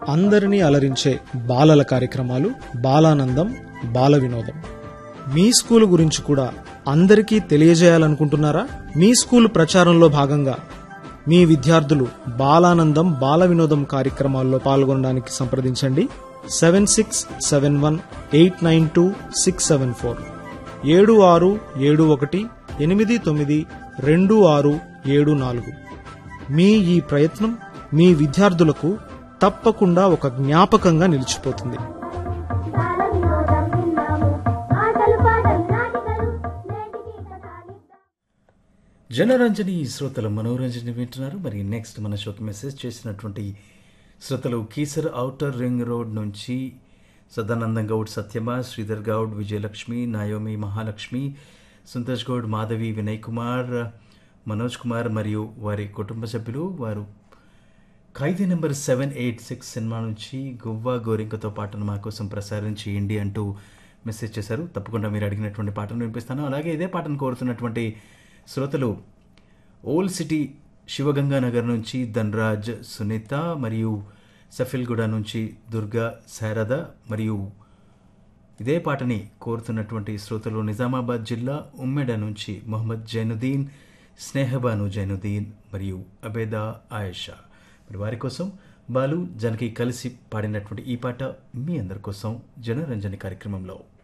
అందరినీ అలరించే బాలల కార్యక్రమాలు బాలానందం బాల వినోదం మీ స్కూల్ గురించి కూడా అందరికీ తెలియజేయాలనుకుంటున్నారా మీ స్కూల్ ప్రచారంలో భాగంగా మీ విద్యార్థులు బాలానందం బాల వినోదం కార్యక్రమాల్లో పాల్గొనడానికి సంప్రదించండి seven six seven one eight nine two six seven four ఏడు ఆరు ఏడు ఒకటి ఎనిమిది తొమ్మిది రెండు ఆరు ఏడు నాలుగు మీ ఈ ప్రయత్నం మీ విద్యార్థులకు తప్పకుండా ఒక జ్ఞాపకంగా నిలిచిపోతుంది బాల వినోదం విన్నాము ఆటలు పాటలు నాటికలు నేటికి కథాలిద్దాం జనరంజని శ్రోతలు మనోరంజని వింటున్నారు మరి నెక్స్ట్ మన షోకి మెసేజ్ చేసినటువంటి శ్రోతలు కీసర్ ఔటర్ రింగ్ రోడ్ నుంచి సదానందం గౌడ్ సత్యమ శ్రీధర్ గౌడ్ విజయలక్ష్మి నాయోమి మహాలక్ష్మి సంతోష్ గౌడ్ మాధవి వినయ్ కుమార్ మనోజ్ కుమార్ మరియు వారి కుటుంబ సభ్యులు వారు Khaidi number seven eight six cinema నుంచి గువ్వా గోరింకతో పాటను మా కోసం ప్రసారం చేయండి అంటూ మెసేజ్ చేశారు తప్పకుండా మీరు అడిగినటువంటి పాటను వినిపిస్తాను అలాగే ఇదే పాటను కోరుతున్నటువంటి శ్రోతలు ఓల్డ్ సిటీ శివగంగా నగర్ నుంచి ధన్రాజ్ సునీత మరియు సఫిల్గూడ నుంచి దుర్గా శారద మరియు ఇదే పాటని కోరుతున్నటువంటి శ్రోతలు నిజామాబాద్ జిల్లా ఉమ్మెడ నుంచి మొహమ్మద్ జైనుద్దీన్ స్నేహబాను జైనుద్దీన్ మరియు అబేదా ఆయేషా మరి వారి కోసం బాలు జనకి కలిసి పాడినటువంటి ఈ పాట మీ అందరి కోసం జనరంజని కార్యక్రమంలో